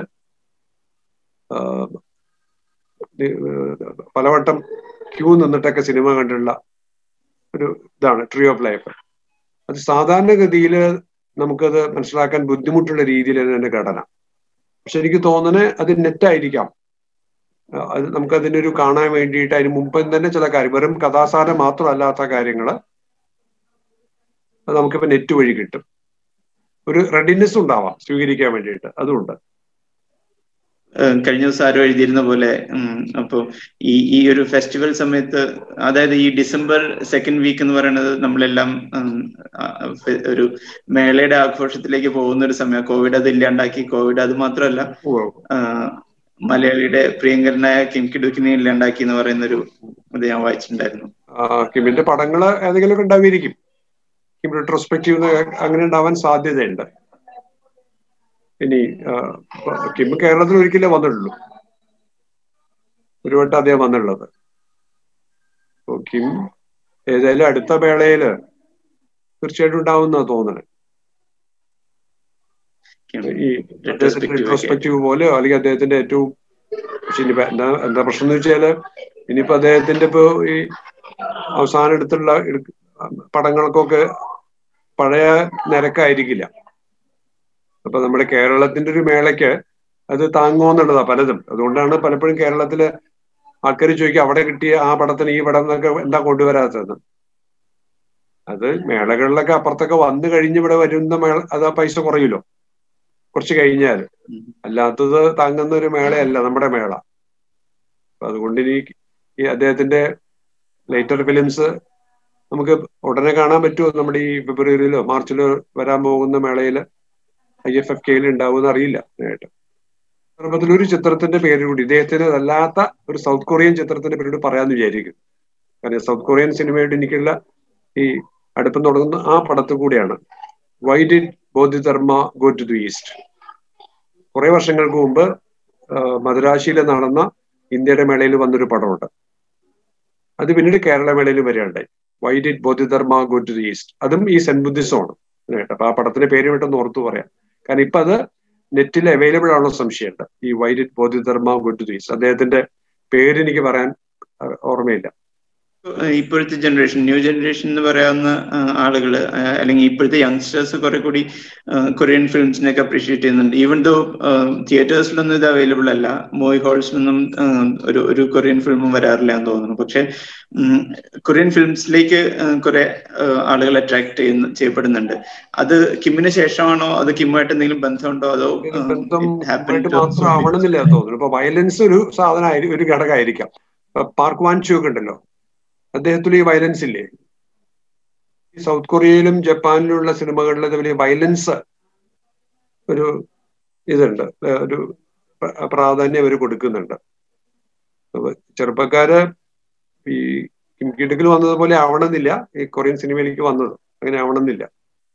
പലവട്ടം ക്യൂ നിന്നിട്ടൊക്കെ സിനിമ കണ്ടുള്ള ഒരു ഇതാണ് ട്രീ ഓഫ് ലൈഫ് അത് സാധാരണഗതിയിൽ നമുക്കത് മനസ്സിലാക്കാൻ ബുദ്ധിമുട്ടുള്ള രീതിയിലാണ് അതിന്റെ ഘടന പക്ഷെ എനിക്ക് തോന്നണേ അത് നെറ്റായിരിക്കാം അത് നമുക്ക് അതിനൊരു കാണാൻ വേണ്ടിയിട്ട് അതിന് മുമ്പ് തന്നെ ചില കാര്യം വെറും കഥാസാരം മാത്രമല്ലാത്ത കാര്യങ്ങള് അത് നമുക്കിപ്പോ നെറ്റ് വഴി കിട്ടും ഒരു റെഡിനെസ് ഉണ്ടാവാം സ്വീകരിക്കാൻ വേണ്ടിയിട്ട് അതുകൊണ്ട് കഴിഞ്ഞ ദിവസം ആരോ എഴുതിയിരുന്ന പോലെ അപ്പോ ഈ ഈ ഒരു ഫെസ്റ്റിവൽ സമയത്ത് അതായത് ഈ ഡിസംബർ സെക്കൻഡ് വീക്ക് എന്ന് പറയുന്നത് നമ്മളെല്ലാം ഒരു മേളയുടെ ആഘോഷത്തിലേക്ക് പോകുന്ന ഒരു സമയം കോവിഡ് അത് ഇല്ലാണ്ടാക്കി കോവിഡ് അത് മാത്രമല്ല മലയാളിയുടെ പ്രിയങ്കരനായ കിം കിഡുക്കിനെ ഇല്ലാണ്ടാക്കി എന്ന് പറയുന്ന ഒരു ഇത് ഞാൻ വായിച്ചിട്ടുണ്ടായിരുന്നു കിമിന്റെ പടങ്ങള് ഏതെങ്കിലും ഉണ്ടാവുമായിരിക്കും കിം റിട്രോസ്പെക്റ്റീവ് അങ്ങനെ ഉണ്ടാവാൻ സാധ്യതയുണ്ട് ഇനി കിം കേരളത്തിൽ ഒരിക്കലേ വന്നിട്ടുള്ളൂ ഒരു വട്ടം അദ്ദേഹം വന്നുള്ളത് കിം ഏതായാലും അടുത്ത വേളയില് തീർച്ചയായിട്ടും ഉണ്ടാവുന്ന തോന്നണേ ഈ റെട്രോസ്പെക്റ്റീവ് പോലെ അല്ലെങ്കിൽ അദ്ദേഹത്തിന്റെ ഏറ്റവും പക്ഷെ ഇനിയിപ്പോ എന്താ എന്താ പ്രശ്നം എന്ന് വെച്ചാല് ഇനിയിപ്പോ അദ്ദേഹത്തിന്റെ ഇപ്പോ ഈ അവസാനം എടുത്തുള്ള പടങ്ങൾക്കൊക്കെ പഴയ നിരക്കായിരിക്കില്ല അപ്പൊ നമ്മുടെ കേരളത്തിന്റെ ഒരു മേളയ്ക്ക് അത് താങ്ങുമെന്നുള്ളതാ പലതും അതുകൊണ്ടാണ് പലപ്പോഴും കേരളത്തില് ആൾക്കാർ ചോദിക്കുക അവിടെ കിട്ടിയ ആ പടത്തിന് ഈ പടം എന്നൊക്കെ എന്താ കൊണ്ടുവരാത്തത് അത് മേളകളിലൊക്കെ അപ്പുറത്തൊക്കെ വന്നു കഴിഞ്ഞ് ഇവിടെ വരുന്ന മേള അത് ആ പൈസ കുറയുമല്ലോ കുറച്ച് കഴിഞ്ഞാൽ അല്ലാത്തത് താങ്ങുന്ന ഒരു മേളയല്ല നമ്മുടെ മേള അപ്പൊ അതുകൊണ്ട് ഇനി ഈ അദ്ദേഹത്തിന്റെ ലേറ്റർ ഫിലിംസ് നമുക്ക് ഉടനെ കാണാൻ പറ്റുമോ നമ്മുടെ ഈ ഫെബ്രുവരിയിലോ മാർച്ചിലോ വരാൻ പോകുന്ന മേളയില് ഐ എഫ് എഫ് കെയിൽ ഉണ്ടാവുമെന്ന് അറിയില്ല നേരിട്ട് ഒരു ചിത്രത്തിന്റെ പേര് കൂടി ഇദ്ദേഹത്തിന് അല്ലാത്ത ഒരു സൗത്ത് കൊറിയൻ ചിത്രത്തിന്റെ പേരോട് പറയാന്ന് വിചാരിക്കും കാരണം സൗത്ത് കൊറിയൻ സിനിമയായിട്ട് എനിക്കുള്ള ഈ അടുപ്പം തുടങ്ങുന്ന ആ പടത്തിൽ കൂടിയാണ് why did Bodhidharma go to the east കുറെ വർഷങ്ങൾക്ക് മുമ്പ് മദുരാശിയിൽ നടന്ന ഇന്ത്യയുടെ മേളയിൽ വന്നൊരു പടമുണ്ട് അത് പിന്നീട് കേരള മേളയിൽ വരികയുണ്ടായി why did Bodhidharma go to the east അതും ഈ സെൻ ബുദ്ധിസമാണ് കേട്ടോ അപ്പൊ ആ പടത്തിന്റെ പേര് വിട്ടൊന്ന് ഓർത്തു പറയാം കാരണം ഇപ്പൊ അത് നെറ്റിൽ അവൈലബിൾ ആണോ സംശയമുണ്ട് ഈ വൈദ്യുത് ബോധിധർമ്മ ഗുഡ്രീസ് അദ്ദേഹത്തിന്റെ പേര് എനിക്ക് പറയാൻ ഓർമ്മയില്ല ഇപ്പോഴത്തെ ജനറേഷൻ ന്യൂ ജനറേഷൻ എന്ന് പറയാവുന്ന ആളുകൾ അല്ലെങ്കിൽ ഇപ്പോഴത്തെ യങ്സ്റ്റേഴ്സ് കുറെ കൂടി കൊറിയൻ ഫിലിംസിനെയൊക്കെ അപ്രീഷിയേറ്റ് ചെയ്യുന്നുണ്ട് ഈവൻ ദോ തിയേറ്റേഴ്സിലൊന്നും ഇത് അവൈലബിൾ അല്ല മൂവി ഹാൾസിലൊന്നും ഒരു ഒരു കൊറിയൻ ഫിലിമും വരാറില്ല എന്ന് തോന്നുന്നു പക്ഷെ കൊറിയൻ ഫിലിംസിലേക്ക് കുറെ ആളുകൾ അട്രാക്ട് ചെയ്യുന്ന ചെയ്യപ്പെടുന്നുണ്ട് അത് കിമ്മിന് ശേഷമാണോ അത് കിമ്മുമായിട്ട് എന്തെങ്കിലും ബന്ധമുണ്ടോ അതോ ബന്ധം മാത്രം ആവണമെന്നില്ല തോന്നുന്നു ഇപ്പൊ വയലൻസ് ഒരു സാധനം ഒരു ഘടകമായിരിക്കാം പാർക്ക് വാൻ ചൂക്ക് ഉണ്ടല്ലോ അദ്ദേഹത്തിൽ ഈ വയലൻസ് ഇല്ലേ സൗത്ത് കൊറിയയിലും ജപ്പാനിലുള്ള സിനിമകളിൽ വലിയ വയലൻസ് ഒരു ഇതുണ്ട് ഒരു പ്രാധാന്യം അവർ കൊടുക്കുന്നുണ്ട് ചെറുപ്പക്കാര് ഈ കിംകിടുക്കിൽ വന്നതുപോലെ ആവണമെന്നില്ല ഈ കൊറിയൻ സിനിമയിലേക്ക് വന്നത് അങ്ങനെ ആവണമെന്നില്ല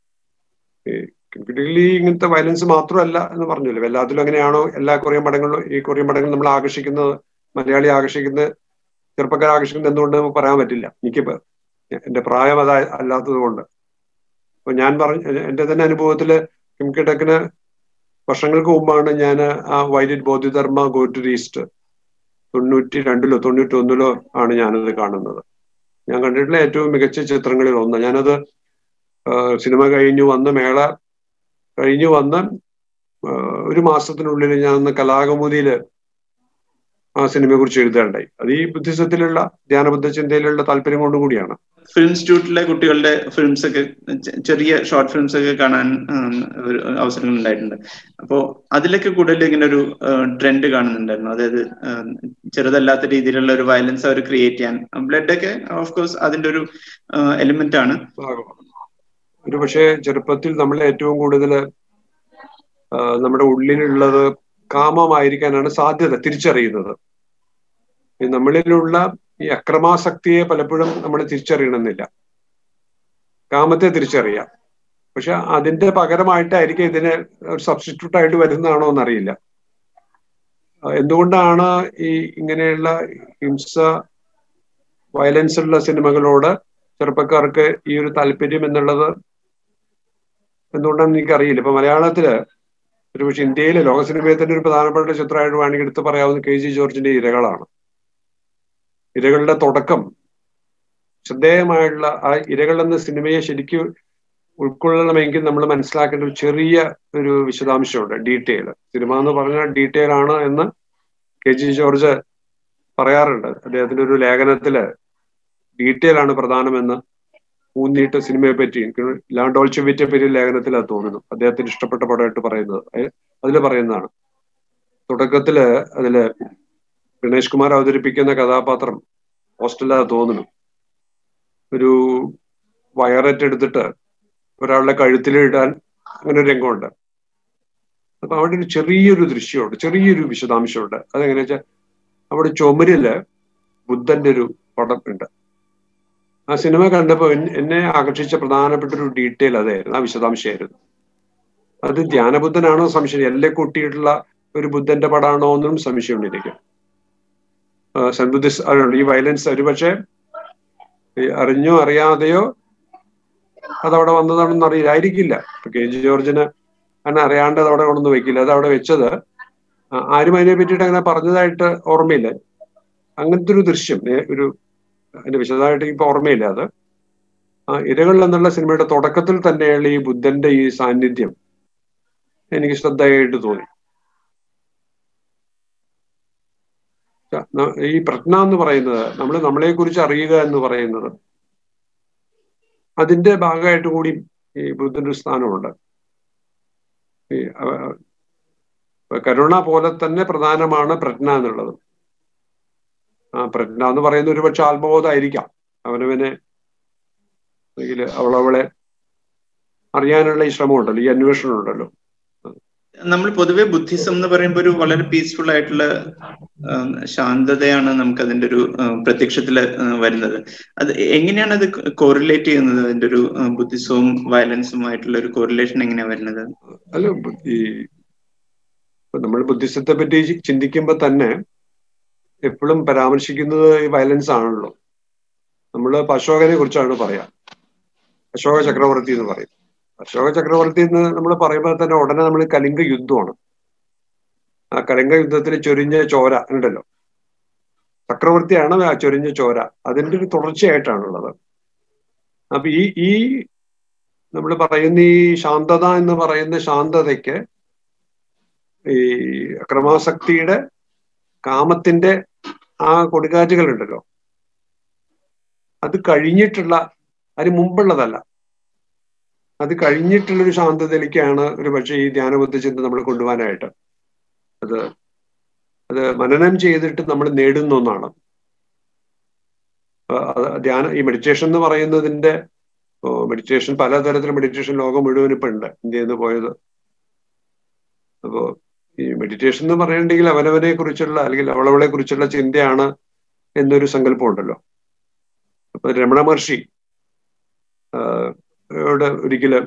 ഈ കിംകിടുക്കിൽ ഇങ്ങനത്തെ വയലൻസ് മാത്രമല്ല എന്ന് പറഞ്ഞല്ലോ എല്ലാത്തിലും അങ്ങനെയാണോ എല്ലാ കൊറിയൻ പടങ്ങളിലും ഈ കൊറിയൻ പടങ്ങൾ നമ്മൾ ആകർഷിക്കുന്നത് മലയാളി ആകർഷിക്കുന്നത് ചെറുപ്പക്കാരെ ആകർഷിക്കുന്നത് എന്തുകൊണ്ട് നമുക്ക് പറയാൻ പറ്റില്ല എനിക്കിപ്പോ എന്റെ പ്രായം അതാ അല്ലാത്തത് കൊണ്ട് അപ്പൊ ഞാൻ പറഞ്ഞ എന്റെ തന്നെ അനുഭവത്തില് കിംകിടക്കിന് വർഷങ്ങൾക്ക് മുമ്പാണ് ഞാൻ ആ why did Bodhidharma go to east തൊണ്ണൂറ്റി രണ്ടിലോ തൊണ്ണൂറ്റി ഒന്നിലോ ആണ് ഞാനത് കാണുന്നത് ഞാൻ കണ്ടിട്ടുള്ള ഏറ്റവും മികച്ച ചിത്രങ്ങളിൽ ഒന്ന് ഞാനത് സിനിമ കഴിഞ്ഞു വന്ന് മേള കഴിഞ്ഞു വന്ന് ഒരു മാസത്തിനുള്ളിൽ ഞാൻ അന്ന് കലാകമുദിയില് ആ സിനിമയെ കുറിച്ച് എഴുതാണ്ടായി അത് ഈ ബുദ്ധിസത്തിലുള്ള ധ്യാനബുദ്ധ ചിന്തയിലുള്ള താല്പര്യം കൊണ്ടുകൂടിയാണ് ഫിലിം ഇൻസ്റ്റിറ്റ്യൂട്ടിലെ കുട്ടികളുടെ ഫിലിംസ് ഒക്കെ ചെറിയ ഷോർട്ട് ഫിലിംസ് ഒക്കെ കാണാൻ ഒരു അവസരങ്ങൾ ഉണ്ടായിട്ടുണ്ട് അപ്പോൾ അതിലൊക്കെ കൂടുതൽ ഇങ്ങനെ ഒരു ട്രെൻഡ് കാണുന്നുണ്ടായിരുന്നു അതായത് ചെറുതല്ലാത്ത രീതിയിലുള്ള ഒരു വയലൻസ് അവർ ക്രിയേറ്റ് ചെയ്യാൻ ബ്ലഡ് ഒക്കെ ഓഫ് കോഴ്സ് അതിന്റെ ഒരു എലിമെന്റ് ആണ് ഒരു പക്ഷേ ചെറുപ്പത്തിൽ നമ്മൾ ഏറ്റവും കൂടുതൽ നമ്മുടെ ഉള്ളിലുള്ളത് കാമമായിരിക്കാനാണ് സാധ്യത തിരിച്ചറിയുന്നത് നമ്മളിലുള്ള ഈ അക്രമാസക്തിയെ പലപ്പോഴും നമ്മൾ തിരിച്ചറിയണമെന്നില്ല കാമത്തെ തിരിച്ചറിയാം പക്ഷെ അതിന്റെ പകരമായിട്ടായിരിക്കും ഇതിന് ഒരു സബ്സ്റ്റിറ്റ്യൂട്ട് ആയിട്ട് വരുന്നതാണോ എന്നറിയില്ല എന്തുകൊണ്ടാണ് ഈ ഇങ്ങനെയുള്ള ഹിംസ വയലൻസ് ഉള്ള സിനിമകളോട് ചെറുപ്പക്കാർക്ക് ഈ ഒരു താല്പര്യം എന്നുള്ളത് എന്തുകൊണ്ടാണെന്ന് എനിക്കറിയില്ല ഇപ്പൊ മലയാളത്തില് ഒരു പക്ഷെ ഇന്ത്യയിലെ ലോക സിനിമയിൽ തന്നെ ഒരു പ്രധാനപ്പെട്ട ചിത്രമായിട്ട് വേണമെങ്കിൽ എടുത്ത് പറയാവുന്ന കെ ജി ജോർജിന്റെ ഇരകളാണ് ഇരകളുടെ തുടക്കം ശ്രദ്ധേയമായുള്ള ആ ഇരകൾ എന്ന സിനിമയെ ശരിക്കും ഉൾക്കൊള്ളണമെങ്കിൽ നമ്മൾ മനസ്സിലാക്കേണ്ട ഒരു ചെറിയ ഒരു വിശദാംശമുണ്ട് ഡീറ്റെയിൽ സിനിമ എന്ന് പറഞ്ഞാൽ ഡീറ്റെയിൽ ആണ് എന്ന് കെ ജി ജോർജ് പറയാറുണ്ട് അദ്ദേഹത്തിന്റെ ഒരു ലേഖനത്തില് ഡീറ്റെയിൽ ആണ് പ്രധാനമെന്ന് ഊന്നിയിട്ട് സിനിമയെ പറ്റി ലാൻഡോൾച്ചവിറ്റെ പറ്റി ലേഖനത്തിൽ അത് തോന്നുന്നു അദ്ദേഹത്തിന് ഇഷ്ടപ്പെട്ട പടമായിട്ട് പറയുന്നത് അതിൽ പറയുന്നതാണ് തുടക്കത്തില് അതില് ഗണേഷ് കുമാർ അവതരിപ്പിക്കുന്ന കഥാപാത്രം ഹോസ്റ്റലാ തോന്നുന്നു ഒരു വയററ്റ് എടുത്തിട്ട് ഒരാളുടെ കഴുത്തിലിടാൻ അങ്ങനെ ഒരു രംഗമുണ്ട് അപ്പൊ അവിടെ ഒരു ചെറിയൊരു ദൃശ്യമുണ്ട് ചെറിയൊരു വിശദാംശമുണ്ട് അതെങ്ങനെയാ വെച്ചാൽ അവിടെ ചുമരില് ബുദ്ധന്റെ ഒരു പടം ഉണ്ട് ആ സിനിമ കണ്ടപ്പോൾ എന്നെ ആകർഷിച്ച പ്രധാനപ്പെട്ട ഒരു ഡീറ്റെയിൽ അതായിരുന്നു ആ വിശദാംശമായിരുന്നു അത് ധ്യാനബുദ്ധനാണോ സംശയം എല്ലാം കൂട്ടിയിട്ടുള്ള ഒരു ബുദ്ധന്റെ പടമാണോ എന്നും സംശയമുണ്ട് എനിക്ക് സൺബുദ്ധിസ് ഈ വയലൻസ് ഒരുപക്ഷെ അറിഞ്ഞോ അറിയാതെയോ അതവിടെ വന്നതാണെന്ന് അറിയില്ല ആയിരിക്കില്ല ഇപ്പൊ കെ ജി ജോർജിന് അങ്ങനെ അറിയാണ്ട് അത് അവിടെ കൊണ്ടൊന്നും വെക്കില്ല അത് അവിടെ വെച്ചത് ആരും അതിനെ പറ്റിയിട്ട് അങ്ങനെ പറഞ്ഞതായിട്ട് ഓർമ്മയില്ല അങ്ങനത്തെ ഒരു ദൃശ്യം ഒരു അതിന്റെ വിശദമായിട്ട് ഇപ്പൊ ഓർമ്മയില്ല അത് ആ ഇരകൾ എന്നുള്ള സിനിമയുടെ തുടക്കത്തിൽ തന്നെയുള്ള ഈ ബുദ്ധന്റെ ഈ സാന്നിധ്യം എനിക്ക് ശ്രദ്ധയായിട്ട് തോന്നി ഈ പ്രജ്ഞ എന്ന് പറയുന്നത് നമ്മൾ നമ്മളെ കുറിച്ച് അറിയുക എന്ന് പറയുന്നത് അതിന്റെ ഭാഗമായിട്ട് കൂടി ഈ ബുദ്ധന്റെ ഒരു സ്ഥാനമുണ്ട് ഈ കരുണ പോലെ തന്നെ പ്രധാനമാണ് പ്രജ്ഞ എന്നുള്ളത് ആ പ്രജ്ഞ എന്ന് പറയുന്ന ഒരുപക്ഷെ ആത്മബോധമായിരിക്കാം അവനവനെ അല്ലെങ്കിൽ അവളവളെ അറിയാനുള്ള ഈ ശ്രമമുണ്ടല്ലോ ഈ അന്വേഷണം ഉണ്ടല്ലോ നമ്മൾ പൊതുവെ ബുദ്ധിസം എന്ന് പറയുമ്പോൾ ഒരു വളരെ പീസ്ഫുൾ ആയിട്ടുള്ള ശാന്തതയാണ് നമുക്ക് അതിന്റെ ഒരു പ്രത്യക്ഷത്തിൽ വരുന്നത് അത് എങ്ങനെയാണ് അത് കോറിലേറ്റ് ചെയ്യുന്നത് അതിന്റെ ഒരു ബുദ്ധിസവും വയലൻസും ആയിട്ടുള്ള ഒരു കോറിലേഷൻ എങ്ങനെയാ വരുന്നത് അല്ല ഈ നമ്മൾ ബുദ്ധിസത്തെ പറ്റി ചിന്തിക്കുമ്പോൾ തന്നെ എപ്പോഴും പരാമർശിക്കുന്നത് ഈ വയലൻസ് ആണല്ലോ നമ്മൾ അശോകനെ കുറിച്ചാണ് പറയാം അശോക ചക്രവർത്തി എന്ന് പറയും അശോക ചക്രവർത്തി എന്ന് നമ്മൾ പറയുമ്പോൾ തന്നെ ഉടനെ നമ്മൾ കലിംഗ യുദ്ധമാണ് ആ കലിംഗ യുദ്ധത്തിൽ ചൊരിഞ്ഞ ചോര ഉണ്ടല്ലോ ചക്രവർത്തിയാണ് ആ ചൊരിഞ്ഞ ചോര അതിന്റെ ഒരു തുടർച്ചയായിട്ടാണുള്ളത് അപ്പൊ ഈ ഈ നമ്മൾ പറയുന്ന ഈ ശാന്തത എന്ന് പറയുന്ന ശാന്തതയ്ക്ക് ഈ അക്രമാസക്തിയുടെ കാമത്തിന്റെ ആ കൊടുങ്കാറ്റുകൾ ഉണ്ടല്ലോ അത് കഴിഞ്ഞിട്ടുള്ള അതിന് മുമ്പുള്ളതല്ല അത് കഴിഞ്ഞിട്ടുള്ളൊരു ശാന്തതയിലേക്കാണ് ഒരു പക്ഷേ ഈ ധ്യാനബുദ്ധ ചിന്ത നമ്മൾ കൊണ്ടുപോകാനായിട്ട് അത് അത് മനനം ചെയ്തിട്ട് നമ്മൾ നേടുന്ന ഒന്നാണ് ധ്യാന ഈ മെഡിറ്റേഷൻ എന്ന് പറയുന്നതിന്റെ മെഡിറ്റേഷൻ പലതരത്തിലും മെഡിറ്റേഷൻ ലോകം മുഴുവൻ ഇപ്പൊ ഉണ്ട് ഇന്ത്യയിൽ നിന്ന് പോയത് അപ്പോ ഈ മെഡിറ്റേഷൻ എന്ന് പറയണ്ടെങ്കിൽ അവനവനെ കുറിച്ചുള്ള അല്ലെങ്കിൽ അവളവളെ കുറിച്ചുള്ള ചിന്തയാണ് എന്നൊരു സങ്കല്പം ഉണ്ടല്ലോ അപ്പൊ രമണ മഹർഷി യോട് ഒരിക്കല്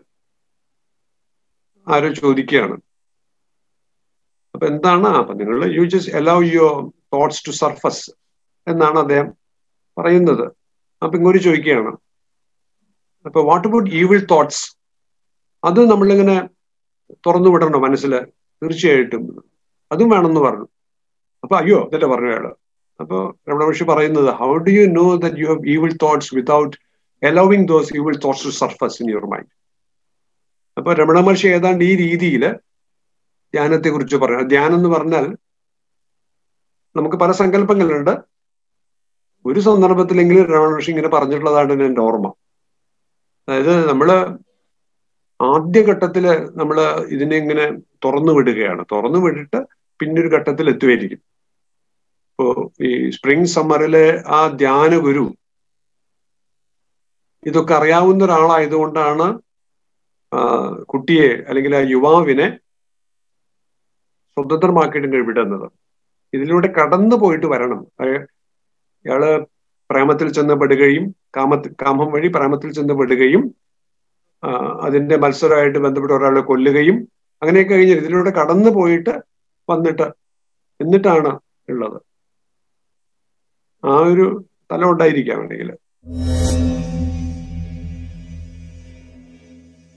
ആരോ ചോദിക്കുകയാണ് അപ്പൊ എന്താണ് അപ്പൊ നിങ്ങൾ you just allow your thoughts to surface എന്നാണ് അദ്ദേഹം പറയുന്നത് അപ്പൊ ഇങ്ങോട്ട് ചോദിക്കുകയാണ് അപ്പൊ വാട്ട് അബൌട്ട് ഈവിൾ തോട്ട്സ് അത് നമ്മളിങ്ങനെ തുറന്നു വിടണോ മനസ്സിൽ തീർച്ചയായിട്ടും അതും വേണമെന്ന് പറഞ്ഞു അപ്പൊ അയ്യോ അതല്ലേ പറഞ്ഞു അയാള് അപ്പൊ രമണ മഹർഷി പറയുന്നത് how do you know that you have evil thoughts without allowing those evil thoughts to surface in your mind അപ്പൊ രമണ മഹർഷി ഏതാണ്ട് ഈ രീതിയിൽ ധ്യാനത്തെ കുറിച്ച് പറഞ്ഞു ധ്യാനം എന്ന് പറഞ്ഞാൽ നമുക്ക് പല സങ്കല്പങ്ങളുണ്ട് ഒരു സന്ദർഭത്തിലെങ്കിലും രമണ മഹർഷി ഇങ്ങനെ പറഞ്ഞിട്ടുള്ളതാണ് എൻ്റെ ഓർമ്മ അതായത് നമ്മള് ആദ്യഘട്ടത്തില് നമ്മൾ ഇതിനെ ഇങ്ങനെ തുറന്നു വിടുകയാണ് തുറന്നു വിട്ടിട്ട് പിന്നൊരു ഘട്ടത്തിൽ എത്തുമായിരിക്കും ഇപ്പോ ഈ സ്പ്രിംഗ് സമ്മറിലെ ആ ധ്യാന ഗുരു ഇതൊക്കെ അറിയാവുന്ന ഒരാളായതുകൊണ്ടാണ് കുട്ടിയെ അല്ലെങ്കിൽ ആ യുവാവിനെ സ്വതന്ത്രമാക്കിയിട്ട് വിടുന്നത് ഇതിലൂടെ കടന്നു പോയിട്ട് വരണം ഇയാള് പ്രേമത്തിൽ ചെന്ന് പെടുകയും കാമ കാമം വഴി പ്രേമത്തിൽ ചെന്ന് പെടുകയും അതിന്റെ മത്സരമായിട്ട് ബന്ധപ്പെട്ട ഒരാളെ കൊല്ലുകയും അങ്ങനെയൊക്കെ കഴിഞ്ഞ് ഇതിലൂടെ കടന്നു പോയിട്ട് വന്നിട്ട് എന്നിട്ടാണ് ഉള്ളത് ആ ഒരു തലം ഉണ്ടായിരിക്കാം വേണമെങ്കിൽ